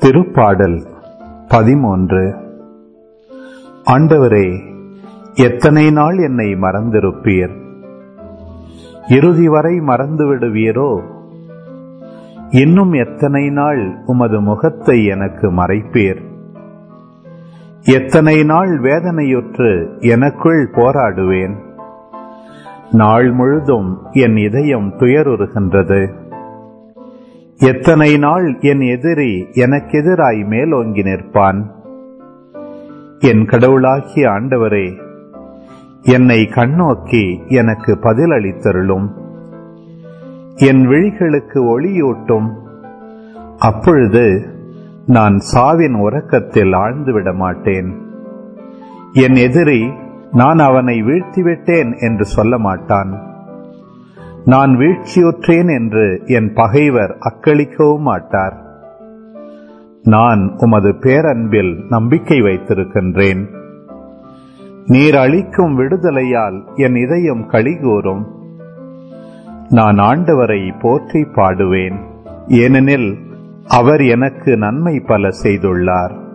திருப்பாடல் பதிமூன்று ஆண்டவரே எத்தனை நாள் என்னை மறந்திருப்பீர் இறுதி வரை மறந்து விடுவீரோ இன்னும் எத்தனை நாள் உமது முகத்தை எனக்கு மறைப்பீர் எத்தனை நாள் வேதனையுற்று எனக்குள் போராடுவேன் நாள் முழுதும் என் இதயம் துயருறுகின்றது எத்தனை நாள் என் எதிரி எனக்கெதிராய் மேலோங்கி நிற்பான் என் கடவுளாகிய ஆண்டவரே என்னை கண்ணோக்கி எனக்கு பதிலளித்தருளும் என் விழிகளுக்கு ஒளியூட்டும் அப்பொழுது நான் சாவின் உறக்கத்தில் ஆழ்ந்துவிட மாட்டேன் என் எதிரி நான் அவனை வீழ்த்திவிட்டேன் என்று சொல்ல மாட்டான் நான் வீழ்ச்சியுற்றேன் என்று என் பகைவர் அக்களிக்கவும் மாட்டார் நான் உமது பேரன்பில் நம்பிக்கை வைத்திருக்கின்றேன் நீர் அளிக்கும் விடுதலையால் என் இதயம் களிகூறும் நான் ஆண்டவரை போற்றி பாடுவேன் ஏனெனில் அவர் எனக்கு நன்மை பல செய்துள்ளார்